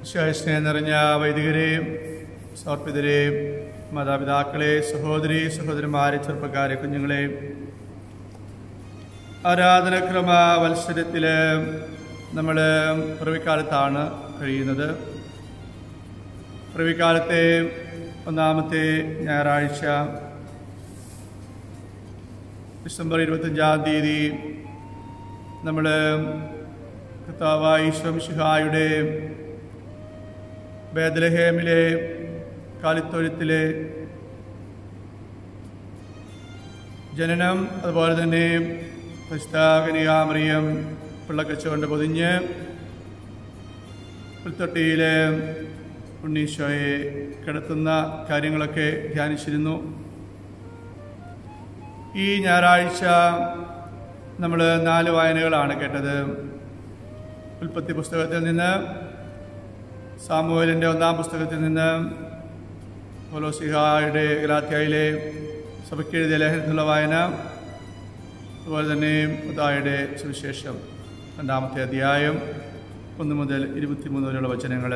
സ്നേഹം നിറഞ്ഞ വൈദികരെയും സമർപ്പിതരെയും മാതാപിതാക്കളെ സഹോദരി സഹോദരന്മാരെ ചെറുപ്പക്കാരെ കുഞ്ഞുങ്ങളെ ആരാധനക്രമ മത്സരത്തിൽ നമ്മൾ പിറവിക്കാലത്താണ് കഴിയുന്നത് പിറവിക്കാലത്തെ ഒന്നാമത്തെ ഞായറാഴ്ച ഡിസംബർ ഇരുപത്തഞ്ചാം തീയതി നമ്മൾ കർത്താവായ ഈശ്വംഷിഹായുടെ ബേദലഹേമിലെ കാലിത്തൊഴുത്തിലെ ജനനം അതുപോലെ തന്നെ ക്രിസ്താകനിയാമറിയം പിള്ളക്കച്ചുകൊണ്ട് പൊതിഞ്ഞ് പുൽത്തൊട്ടിയിലെ ഉണ്ണീശോയെ കിടത്തുന്ന കാര്യങ്ങളൊക്കെ ധ്യാനിച്ചിരുന്നു ഈ ഞായറാഴ്ച നമ്മൾ നാല് വായനകളാണ് കേട്ടത് ഉൽപ്പത്തി പുസ്തകത്തിൽ നിന്ന് സാമുവേലിൻ്റെ ഒന്നാം പുസ്തകത്തിൽ നിന്ന് പോലോസിഹായുടെ ഗലാത്യായിലെ സഭയ്ക്ക് എഴുതിയ ലേഖനത്തിലുള്ള വായന അതുപോലെ തന്നെ ഉദായുടെ സുവിശേഷം രണ്ടാമത്തെ അധ്യായം ഒന്ന് മുതൽ ഇരുപത്തിമൂന്ന് വരെയുള്ള വചനങ്ങൾ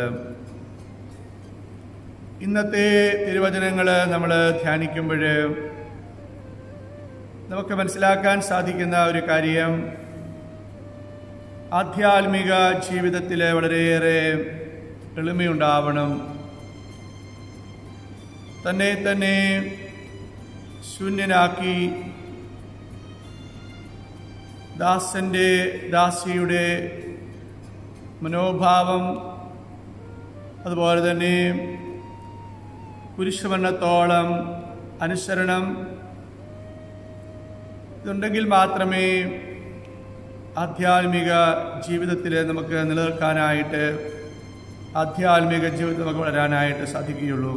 ഇന്നത്തെ തിരുവചനങ്ങൾ നമ്മൾ ധ്യാനിക്കുമ്പോൾ നമുക്ക് മനസ്സിലാക്കാൻ സാധിക്കുന്ന ഒരു കാര്യം ആധ്യാത്മിക ജീവിതത്തിൽ വളരെയേറെ എളിമയുണ്ടാവണം തന്നെ തന്നെ ശൂന്യനാക്കി ദാസന്റെ ദാസിയുടെ മനോഭാവം അതുപോലെ തന്നെ പുരുഷവർണ്ണത്തോളം അനുസരണം ഇതുണ്ടെങ്കിൽ മാത്രമേ ആധ്യാത്മിക ജീവിതത്തിൽ നമുക്ക് നിലനിൽക്കാനായിട്ട് ആധ്യാത്മിക ജീവിതത്തിൽ നമുക്ക് വളരാനായിട്ട് സാധിക്കുകയുള്ളൂ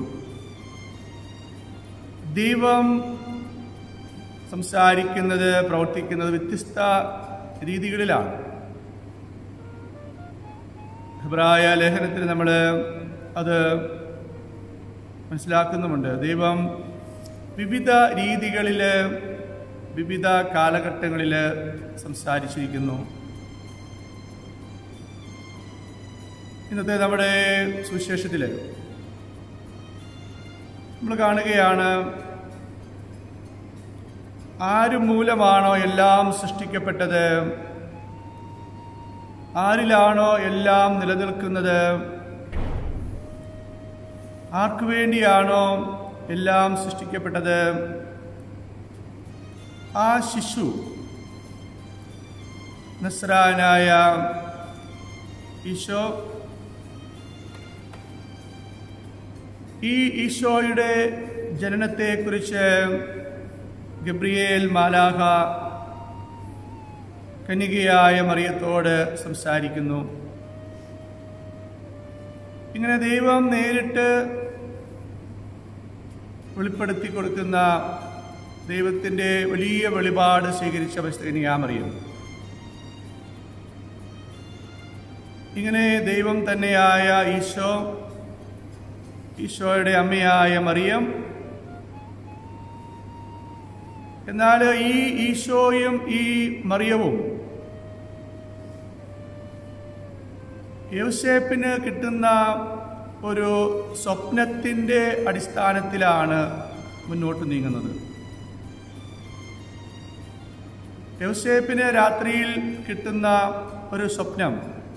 ദൈവം സംസാരിക്കുന്നത് പ്രവർത്തിക്കുന്നത് വ്യത്യസ്ത രീതികളിലാണ് ഹിബ്രായ ലേഖനത്തിൽ നമ്മൾ അത് മനസ്സിലാക്കുന്നുമുണ്ട് ദൈവം വിവിധ രീതികളിൽ വിവിധ കാലഘട്ടങ്ങളിൽ സംസാരിച്ചിരിക്കുന്നു ഇന്നത്തെ നമ്മുടെ സുവിശേഷത്തിൽ നമ്മൾ കാണുകയാണ് ആര് മൂലമാണോ എല്ലാം സൃഷ്ടിക്കപ്പെട്ടത് ആരിലാണോ എല്ലാം നിലനിൽക്കുന്നത് ആർക്കു വേണ്ടിയാണോ എല്ലാം സൃഷ്ടിക്കപ്പെട്ടത് ആ ശിശു നസ്രാനായ ഈശോ ഈ ഈശോയുടെ ജനനത്തെക്കുറിച്ച് ഗബ്രിയേൽ മാലാഹ കന്യകയായ മറിയത്തോട് സംസാരിക്കുന്നു ഇങ്ങനെ ദൈവം നേരിട്ട് വെളിപ്പെടുത്തി കൊടുക്കുന്ന ദൈവത്തിൻ്റെ വലിയ വെളിപാട് സ്വീകരിച്ച കന്യകാമറിയം ഇങ്ങനെ ദൈവം തന്നെയായ ഈശോ ഈശോയുടെ അമ്മയായ മറിയം എന്നാൽ ഈ ഈശോയും ഈ മറിയവും യോസേപ്പിന് കിട്ടുന്ന ഒരു സ്വപ്നത്തിൻ്റെ അടിസ്ഥാനത്തിലാണ് മുന്നോട്ട് നീങ്ങുന്നത് യോസേപ്പിന് രാത്രിയിൽ കിട്ടുന്ന ഒരു സ്വപ്നം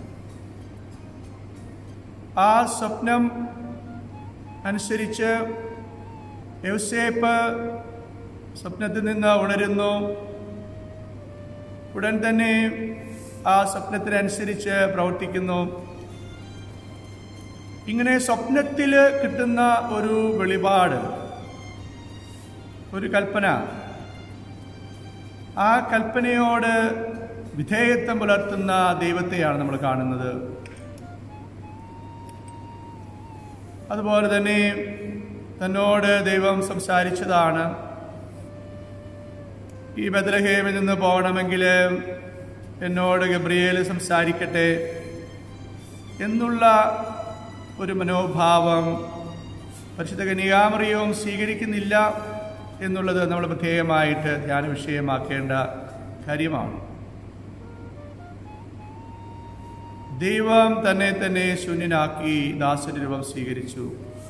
ആ സ്വപ്നം അനുസരിച്ച് യൗസേപ്പ് സ്വപ്നത്തിൽ നിന്ന് ഉണരുന്നു ഉടൻ തന്നെ ആ സ്വപ്നത്തിനനുസരിച്ച് പ്രവർത്തിക്കുന്നു ഇങ്ങനെ സ്വപ്നത്തിൽ കിട്ടുന്ന ഒരു വെളിപാട് ഒരു കൽപ്പന ആ കൽപ്പനയോട് വിധേയത്വം പുലർത്തുന്ന ദൈവത്തെയാണ് നമ്മൾ കാണുന്നത് അതുപോലെ തന്നെ തന്നോട് ദൈവം സംസാരിച്ചതാണ് ഈ ബദലഹേമിൽ നിന്ന് പോകണമെങ്കിൽ എന്നോട് ഗബ്രിയേൽ സംസാരിക്കട്ടെ എന്നുള്ള ഒരു മനോഭാവം പരിശുദ്ധ കന്യാമറിയവും സ്വീകരിക്കുന്നില്ല എന്നുള്ളത് നമ്മൾ പ്രത്യേകമായിട്ട് ധ്യാന വിഷയമാക്കേണ്ട കാര്യമാണ് ദൈവം തന്നെ തന്നെ ശൂന്യനാക്കി ദാസന്റെ രൂപം സ്വീകരിച്ചു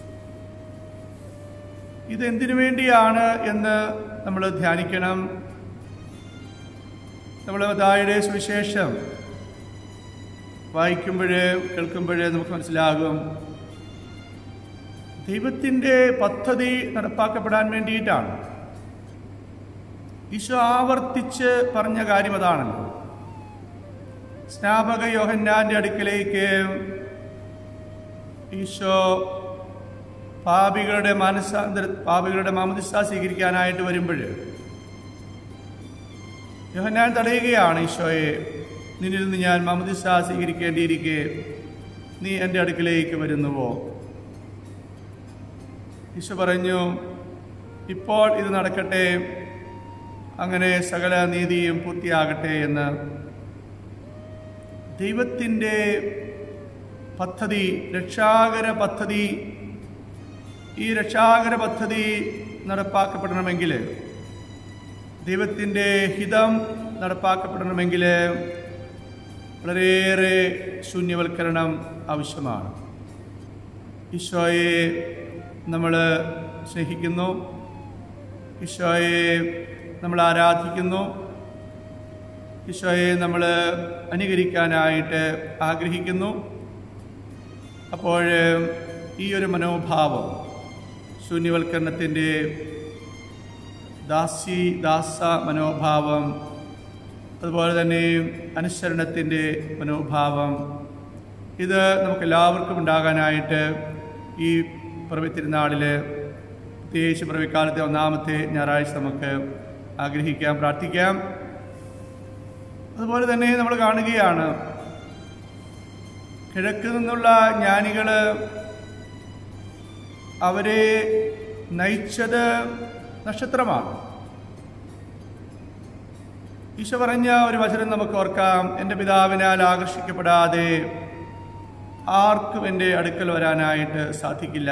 ഇതെന്തിനു വേണ്ടിയാണ് എന്ന് നമ്മൾ ധ്യാനിക്കണം നമ്മൾ മതായുടെ സുവിശേഷം വായിക്കുമ്പോൾ കേൾക്കുമ്പോൾ നമുക്ക് മനസ്സിലാകും ദൈവത്തിൻ്റെ പദ്ധതി നടപ്പാക്കപ്പെടാൻ വേണ്ടിയിട്ടാണ് ഈശോ ആവർത്തിച്ച് പറഞ്ഞ കാര്യം അതാണല്ലോ സ്നാപക യോഹന്നാന്റെ അടുക്കലേക്ക് ഈശോ പാപികളുടെ മനസ്സാന്തര പാപികളുടെ മാമദിസ സ്വീകരിക്കാനായിട്ട് വരുമ്പോൾ യോഹന്നാൻ തടയുകയാണ് ഈശോയെ നിന്നിൽ നിന്ന് ഞാൻ മാമദിസ സ്വീകരിക്കേണ്ടിയിരിക്കെ നീ എൻ്റെ അടുക്കിലേക്ക് വരുന്നുവോ ഈശോ പറഞ്ഞു ഇപ്പോൾ ഇത് നടക്കട്ടെ അങ്ങനെ സകല നീതിയും പൂർത്തിയാകട്ടെ എന്ന് ദൈവത്തിൻ്റെ പദ്ധതി രക്ഷാകര പദ്ധതി ഈ രക്ഷാകര പദ്ധതി നടപ്പാക്കപ്പെടണമെങ്കിൽ ദൈവത്തിൻ്റെ ഹിതം നടപ്പാക്കപ്പെടണമെങ്കിൽ വളരെയേറെ ശൂന്യവൽക്കരണം ആവശ്യമാണ് ഈശോയെ നമ്മൾ സ്നേഹിക്കുന്നു ഈശോയെ നമ്മൾ ആരാധിക്കുന്നു ഈശോയെ നമ്മൾ അനുകരിക്കാനായിട്ട് ആഗ്രഹിക്കുന്നു അപ്പോൾ ഈ ഒരു മനോഭാവം ശൂന്യവൽക്കരണത്തിൻ്റെ ദാസി ദാസ മനോഭാവം അതുപോലെ തന്നെ അനുസരണത്തിൻ്റെ മനോഭാവം ഇത് നമുക്ക് എല്ലാവർക്കും ഉണ്ടാകാനായിട്ട് ഈ പിറവി തിരുനാളിൽ പ്രത്യേകിച്ച് പിറവിക്കാലത്തെ ഒന്നാമത്തെ ഞായറാഴ്ച നമുക്ക് ആഗ്രഹിക്കാം പ്രാർത്ഥിക്കാം അതുപോലെ തന്നെ നമ്മൾ കാണുകയാണ് കിഴക്ക് നിന്നുള്ള ജ്ഞാനികൾ അവരെ നയിച്ചത് നക്ഷത്രമാണ് ഈശോ പറഞ്ഞ ഒരു വചനം നമുക്ക് ഓർക്കാം എൻ്റെ പിതാവിനാൽ ആകർഷിക്കപ്പെടാതെ ആർക്കും എൻ്റെ അടുക്കൽ വരാനായിട്ട് സാധിക്കില്ല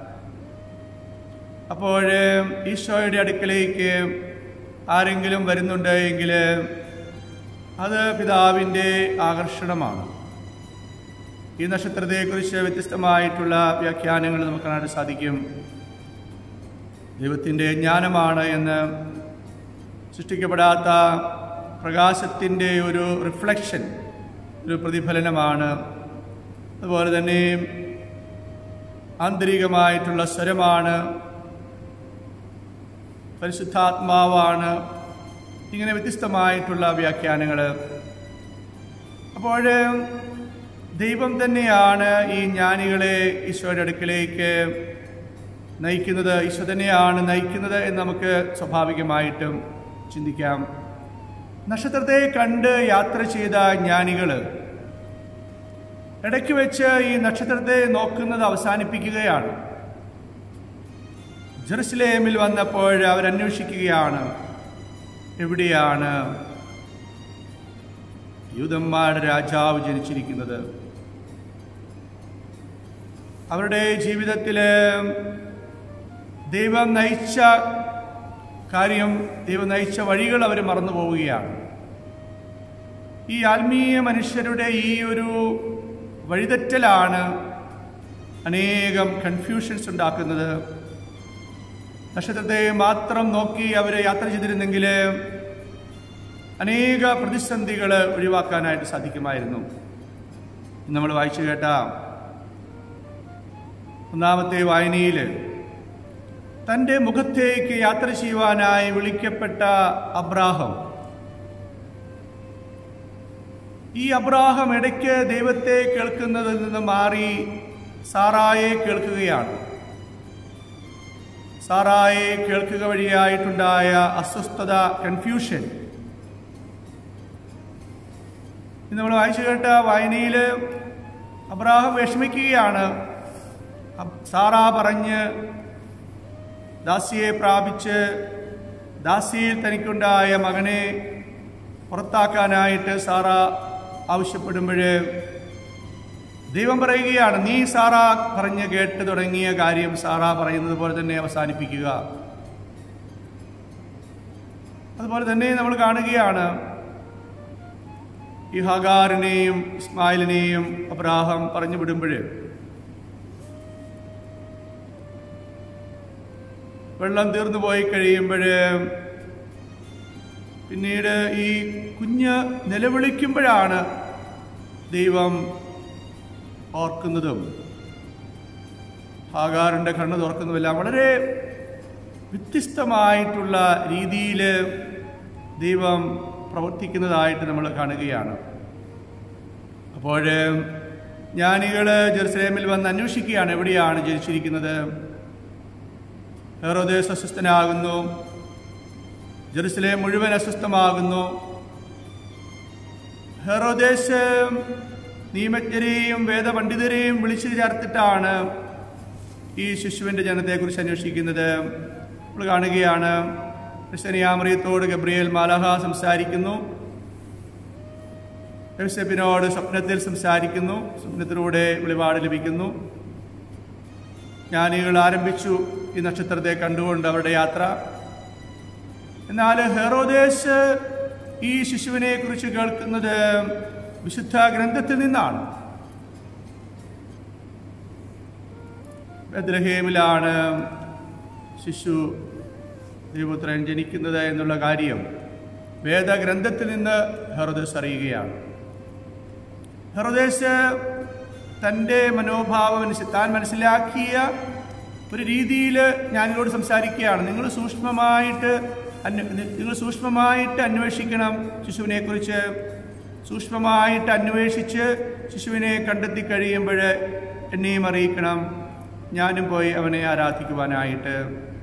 അപ്പോൾ ഈശോയുടെ അടുക്കലേക്ക് ആരെങ്കിലും വരുന്നുണ്ട് എങ്കിൽ അത് പിതാവിൻ്റെ ആകർഷണമാണ് ഈ നക്ഷത്രത്തെക്കുറിച്ച് വ്യത്യസ്തമായിട്ടുള്ള വ്യാഖ്യാനങ്ങൾ നമുക്ക് കാണാൻ സാധിക്കും ദൈവത്തിൻ്റെ ജ്ഞാനമാണ് എന്ന് സൃഷ്ടിക്കപ്പെടാത്ത പ്രകാശത്തിൻ്റെ ഒരു റിഫ്ലക്ഷൻ ഒരു പ്രതിഫലനമാണ് അതുപോലെ തന്നെ ആന്തരികമായിട്ടുള്ള സ്വരമാണ് പരിശുദ്ധാത്മാവാണ് ഇങ്ങനെ വ്യത്യസ്തമായിട്ടുള്ള വ്യാഖ്യാനങ്ങൾ അപ്പോൾ ദൈവം തന്നെയാണ് ഈ ജ്ഞാനികളെ ഈശോയുടെ അടുക്കിലേക്ക് നയിക്കുന്നത് ഈശോ തന്നെയാണ് നയിക്കുന്നത് എന്ന് നമുക്ക് സ്വാഭാവികമായിട്ടും ചിന്തിക്കാം നക്ഷത്രത്തെ കണ്ട് യാത്ര ചെയ്ത ജ്ഞാനികൾ ഇടയ്ക്ക് വെച്ച് ഈ നക്ഷത്രത്തെ നോക്കുന്നത് അവസാനിപ്പിക്കുകയാണ് ജെറുസലേമിൽ വന്നപ്പോൾ അവരന്വേഷിക്കുകയാണ് എവിടെയാണ് യൂതന്മാരുടെ രാജാവ് ജനിച്ചിരിക്കുന്നത് അവരുടെ ജീവിതത്തിൽ ദൈവം നയിച്ച കാര്യം ദൈവം നയിച്ച വഴികൾ അവർ മറന്നു പോവുകയാണ് ഈ ആത്മീയ മനുഷ്യരുടെ ഈ ഒരു വഴിതെറ്റലാണ് അനേകം കൺഫ്യൂഷൻസ് ഉണ്ടാക്കുന്നത് നക്ഷത്രത്തെ മാത്രം നോക്കി അവർ യാത്ര ചെയ്തിരുന്നെങ്കിൽ അനേക പ്രതിസന്ധികൾ ഒഴിവാക്കാനായിട്ട് സാധിക്കുമായിരുന്നു നമ്മൾ വായിച്ചു കേട്ട ഒന്നാമത്തെ വായനയിൽ തൻ്റെ മുഖത്തേക്ക് യാത്ര ചെയ്യുവാനായി വിളിക്കപ്പെട്ട അബ്രാഹം ഈ അബ്രാഹം ഇടയ്ക്ക് ദൈവത്തെ കേൾക്കുന്നതിൽ നിന്ന് മാറി സാറായെ കേൾക്കുകയാണ് സാറായെ കേൾക്കുക വഴിയായിട്ടുണ്ടായ അസ്വസ്ഥത കൺഫ്യൂഷൻ ഇന്ന് നമ്മൾ വായിച്ചു കേട്ട വായനയിൽ അബ്രാഹം വിഷമിക്കുകയാണ് അബ്- സാറാ പറഞ്ഞ് ദാസിയെ പ്രാപിച്ച് ദാസിയിൽ തനിക്കുണ്ടായ മകനെ പുറത്താക്കാനായിട്ട് സാറ ആവശ്യപ്പെടുമ്പോൾ ദൈവം പറയുകയാണ് നീ സാറ പറഞ്ഞ് കേട്ട് തുടങ്ങിയ കാര്യം സാറ പറയുന്നത് പോലെ തന്നെ അവസാനിപ്പിക്കുക അതുപോലെ തന്നെ നമ്മൾ കാണുകയാണ് ഈ ഹഗാറിനെയും ഇസ്മായിലിനെയും അബ്രാഹം പറഞ്ഞു വിടുമ്പോൾ വെള്ളം തീർന്നു പോയി കഴിയുമ്പോൾ പിന്നീട് ഈ കുഞ്ഞ് നിലവിളിക്കുമ്പോഴാണ് ദൈവം ഓർക്കുന്നതും ഹാഗാറിൻ്റെ കണ്ണ് തുറക്കുന്നതുമെല്ലാം വളരെ വ്യത്യസ്തമായിട്ടുള്ള രീതിയിൽ ദൈവം പ്രവർത്തിക്കുന്നതായിട്ട് നമ്മൾ കാണുകയാണ് അപ്പോൾ ജ്ഞാനികൾ ജെറുസലേമിൽ വന്ന് അന്വേഷിക്കുകയാണ് എവിടെയാണ് ജനിച്ചിരിക്കുന്നത് ഹെറോദേസ് അസ്വസ്ഥനാകുന്നു ജെറുസലേം മുഴുവൻ അസ്വസ്ഥമാകുന്നു ഹെറോദേസ് നിയമജ്ഞരെയും വേദപണ്ഡിതരെയും വിളിച്ചു ചേർത്തിട്ടാണ് ഈ ശിശുവിൻ്റെ ജനത്തെക്കുറിച്ച് അന്വേഷിക്കുന്നത് നമ്മൾ കാണുകയാണ് ക്രിസ്തനിയാമറിയത്തോട് ഗബ്രിയേൽ മാലഹ സംസാരിക്കുന്നു യോസെഫിനോട് സ്വപ്നത്തിൽ സംസാരിക്കുന്നു സ്വപ്നത്തിലൂടെ വെളിപാട് ലഭിക്കുന്നു ജ്ഞാനികൾ ആരംഭിച്ചു ഈ നക്ഷത്രത്തെ കണ്ടുകൊണ്ട് അവരുടെ യാത്ര എന്നാൽ ഹെറോദേശ് ഈ ശിശുവിനെ കുറിച്ച് കേൾക്കുന്നത് വിശുദ്ധ ഗ്രന്ഥത്തിൽ നിന്നാണ് ബദ്രഹേമിലാണ് ശിശു ദൈവപുത്രൻ ജനിക്കുന്നത് എന്നുള്ള കാര്യം വേദഗ്രന്ഥത്തിൽ നിന്ന് ഹെറോദേശ് അറിയുകയാണ് ഹെറോദേശ് തൻ്റെ മനോഭാവം അനുസരിച്ച് താൻ മനസ്സിലാക്കിയ ഒരു രീതിയിൽ ഞാനിനോട് സംസാരിക്കുകയാണ് നിങ്ങൾ സൂക്ഷ്മമായിട്ട് അന്വ നിങ്ങൾ സൂക്ഷ്മമായിട്ട് അന്വേഷിക്കണം ശിശുവിനെക്കുറിച്ച് സൂക്ഷ്മമായിട്ട് അന്വേഷിച്ച് ശിശുവിനെ കണ്ടെത്തി കഴിയുമ്പോൾ എന്നെയും അറിയിക്കണം ഞാനും പോയി അവനെ ആരാധിക്കുവാനായിട്ട്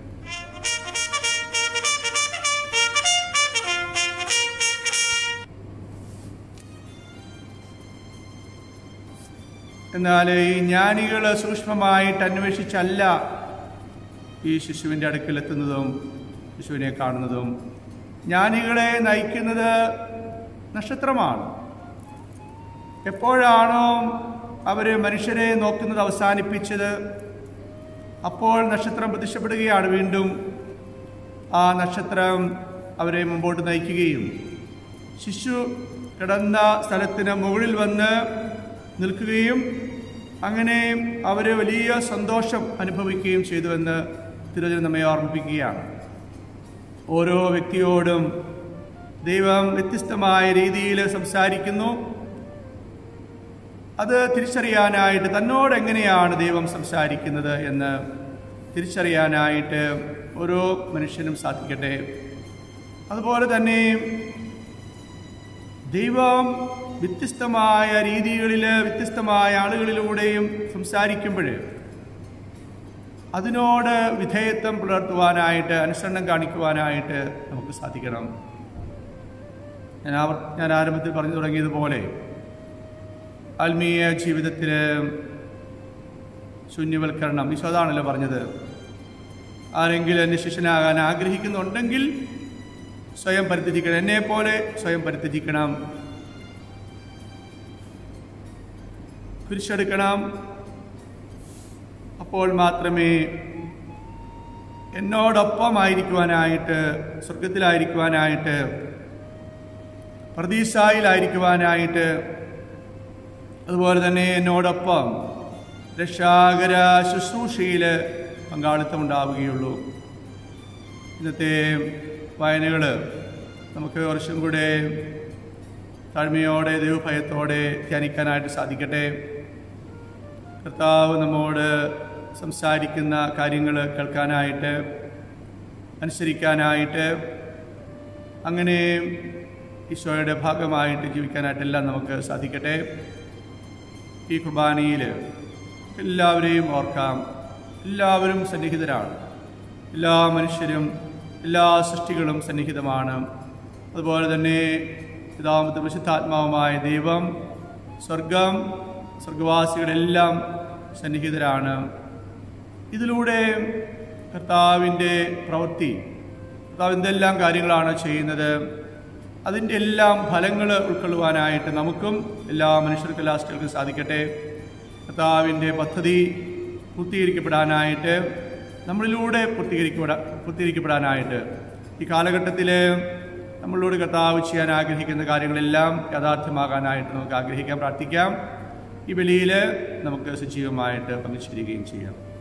എന്നാൽ ഈ ജ്ഞാനികൾ സൂക്ഷ്മമായിട്ട് അന്വേഷിച്ചല്ല ഈ ശിശുവിൻ്റെ അടുക്കലെത്തുന്നതും ശിശുവിനെ കാണുന്നതും ജ്ഞാനികളെ നയിക്കുന്നത് നക്ഷത്രമാണ് എപ്പോഴാണോ അവർ മനുഷ്യരെ നോക്കുന്നത് അവസാനിപ്പിച്ചത് അപ്പോൾ നക്ഷത്രം പ്രത്യക്ഷപ്പെടുകയാണ് വീണ്ടും ആ നക്ഷത്രം അവരെ മുമ്പോട്ട് നയിക്കുകയും ശിശു കിടന്ന സ്ഥലത്തിന് മുകളിൽ വന്ന് നിൽക്കുകയും അങ്ങനെ അവർ വലിയ സന്തോഷം അനുഭവിക്കുകയും ചെയ്തുവെന്ന് തിരുവചനം നമ്മെ ഓർമ്മിപ്പിക്കുകയാണ് ഓരോ വ്യക്തിയോടും ദൈവം വ്യത്യസ്തമായ രീതിയിൽ സംസാരിക്കുന്നു അത് തിരിച്ചറിയാനായിട്ട് തന്നോട് എങ്ങനെയാണ് ദൈവം സംസാരിക്കുന്നത് എന്ന് തിരിച്ചറിയാനായിട്ട് ഓരോ മനുഷ്യനും സാധിക്കട്ടെ അതുപോലെ തന്നെ ദൈവം വ്യത്യസ്തമായ രീതികളിൽ വ്യത്യസ്തമായ ആളുകളിലൂടെയും സംസാരിക്കുമ്പോൾ അതിനോട് വിധേയത്വം പുലർത്തുവാനായിട്ട് അനുസരണം കാണിക്കുവാനായിട്ട് നമുക്ക് സാധിക്കണം ഞാൻ ആവർ ഞാൻ ആരംഭത്തിൽ പറഞ്ഞു തുടങ്ങിയതുപോലെ ആത്മീയ ജീവിതത്തിൽ ശൂന്യവൽക്കരണം ഈശോ അതാണല്ലോ പറഞ്ഞത് ആരെങ്കിലും എൻ്റെ ശിഷ്യനാകാൻ ആഗ്രഹിക്കുന്നുണ്ടെങ്കിൽ സ്വയം പരിത്യജിക്കണം എന്നെ പോലെ സ്വയം പരിത്യജിക്കണം കുരിശെടുക്കണം അപ്പോൾ മാത്രമേ എന്നോടൊപ്പമായിരിക്കുവാനായിട്ട് സ്വർഗത്തിലായിരിക്കുവാനായിട്ട് പ്രതീസായിലായിരിക്കുവാനായിട്ട് അതുപോലെ തന്നെ എന്നോടൊപ്പം രക്ഷാകര ശുശ്രൂഷയിൽ പങ്കാളിത്തം ഉണ്ടാവുകയുള്ളൂ ഇന്നത്തെ വായനകൾ നമുക്ക് കുറച്ചും കൂടെ താഴ്മയോടെ ദൈവഭയത്തോടെ ധ്യാനിക്കാനായിട്ട് സാധിക്കട്ടെ കർത്താവ് നമ്മോട് സംസാരിക്കുന്ന കാര്യങ്ങൾ കേൾക്കാനായിട്ട് അനുസരിക്കാനായിട്ട് അങ്ങനെ ഈശോയുടെ ഭാഗമായിട്ട് ജീവിക്കാനായിട്ടെല്ലാം നമുക്ക് സാധിക്കട്ടെ ഈ കുർബാനയിൽ എല്ലാവരെയും ഓർക്കാം എല്ലാവരും സന്നിഹിതരാണ് എല്ലാ മനുഷ്യരും എല്ലാ സൃഷ്ടികളും സന്നിഹിതമാണ് അതുപോലെ തന്നെ പിതാമത്തെ വിശുദ്ധാത്മാവുമായ ദൈവം സ്വർഗം സ്വർഗവാസികളെല്ലാം സന്നിഹിതരാണ് ഇതിലൂടെ കർത്താവിൻ്റെ പ്രവൃത്തി കർത്താവ് എന്തെല്ലാം കാര്യങ്ങളാണ് ചെയ്യുന്നത് അതിൻ്റെ എല്ലാം ഫലങ്ങൾ ഉൾക്കൊള്ളുവാനായിട്ട് നമുക്കും എല്ലാ മനുഷ്യർക്കും എല്ലാ സ്ത്രീകൾക്കും സാധിക്കട്ടെ കർത്താവിൻ്റെ പദ്ധതി പൂർത്തീകരിക്കപ്പെടാനായിട്ട് നമ്മളിലൂടെ പൂർത്തീകരിക്കപ്പെടാ പൂർത്തീകരിക്കപ്പെടാനായിട്ട് ഈ കാലഘട്ടത്തിൽ നമ്മളോട് കർത്താവ് ചെയ്യാൻ ആഗ്രഹിക്കുന്ന കാര്യങ്ങളെല്ലാം യാഥാർത്ഥ്യമാകാനായിട്ട് നമുക്ക് ആഗ്രഹിക്കാം പ്രാർത്ഥിക്കാം ഈ ബലിയിൽ നമുക്ക് സജീവമായിട്ട് പങ്കുചേരുകയും ചെയ്യാം